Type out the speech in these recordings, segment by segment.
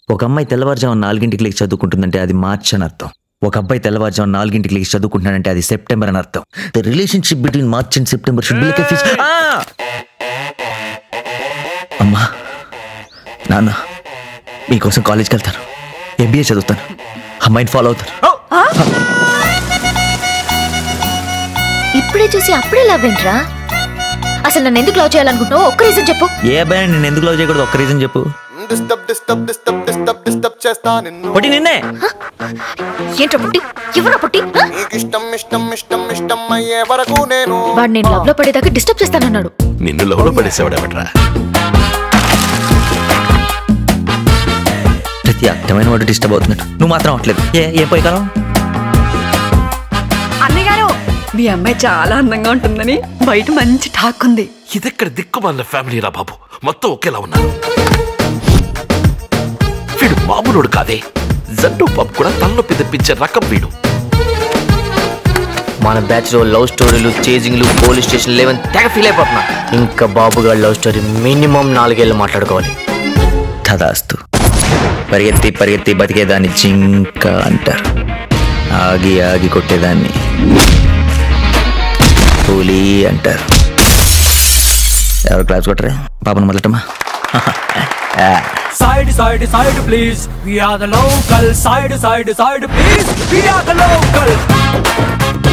ఒక అమ్మాయి తెల్లవారుజాము నాలుగింటికి లేచి చదువుకుంటుందంటే అది మార్చ్ అని అర్థం ఒక అబ్బాయి తెల్లవారుజాము నాలుగింటికి లేచి చదువుకుంటున్నాడంటే అది సెప్టెంబర్ అని అర్థం the relationship between March and September should be like అమ్మా నాన్న మీకోసం కాలేజ్కి వెళ్తాను ఎంబీఏ చదువుతాను అమ్మాయిని ఫాలో అవుతాను ఇప్పుడే చూసి అప్పుడే లవ్ ఏంట్రా అసలు నన్ను ఎందుకు లవ్ చేయాలనుకుంటున్నావు ఒక్క రీజన్ చెప్పు ఏ అబ్బాయి నేను ఎందుకు లవ్ చేయకూడదు ఒక్క రీజన్ చెప్పు disturb disturb disturb disturb disturb చేస్తా నిన్ను పొట్టి నిన్నే ఏంట్రా పుట్టి ఎవరా పుట్టి హ? నీకు ఇష్టం ఇష్టం ఇష్టం ఇష్టం అయ్యే వరకు నేను వాడు నేను లవ్ లో పడేదాకా డిస్టర్బ్ చేస్తానన్నాడు నిన్ను లవ్లో పడేసేవాడేమట్రా ప్రతి అర్థమైన వాడు డిస్టర్బ్ అవుతున్నాడు నువ్వు మాత్రం అవట్లేదు ఏ ఏ పోయి కాలం అన్నయ్య గారు మీ అమ్మాయి చాలా అందంగా ఉంటుందని బయట మంచి టాక్ ఉంది ఇదెక్కడ దిక్కుమాలిన ఫ్యామిలీ రా బాబు మొత్తం ఒకేలా ఉన్నారు వీడు మామూలుడు కాదే జంటు పాప్ కూడా తలనొప్పి తెప్పించే రకం వీడు మన బ్యాచ్ లో లవ్ స్టోరీలు చేజింగ్లు పోలీస్ స్టేషన్ లేవని తెగ ఫీల్ అయిపోతున్నా ఇంకా బాబు గారి లవ్ స్టోరీ మినిమం నాలుగేళ్ళు మాట్లాడుకోవాలి తదాస్తు పరిగెత్తి పరిగెత్తి బతికేదాన్ని జింక అంటారు ఆగి ఆగి కొట్టేదాన్ని పులి అంటారు ఎవరు క్లాస్ కొట్టరే పాపను మొదలటమా Side, side, side, please. We are the local. Side, side, side, please. We are the local.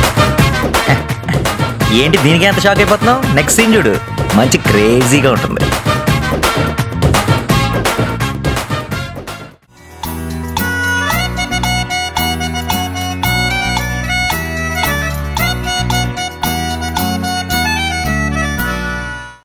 ఏంటి దీనికి ఎంత షాక్ అయిపోతున్నావు నెక్స్ట్ సీన్ చూడు మంచి క్రేజీగా ఉంటుంది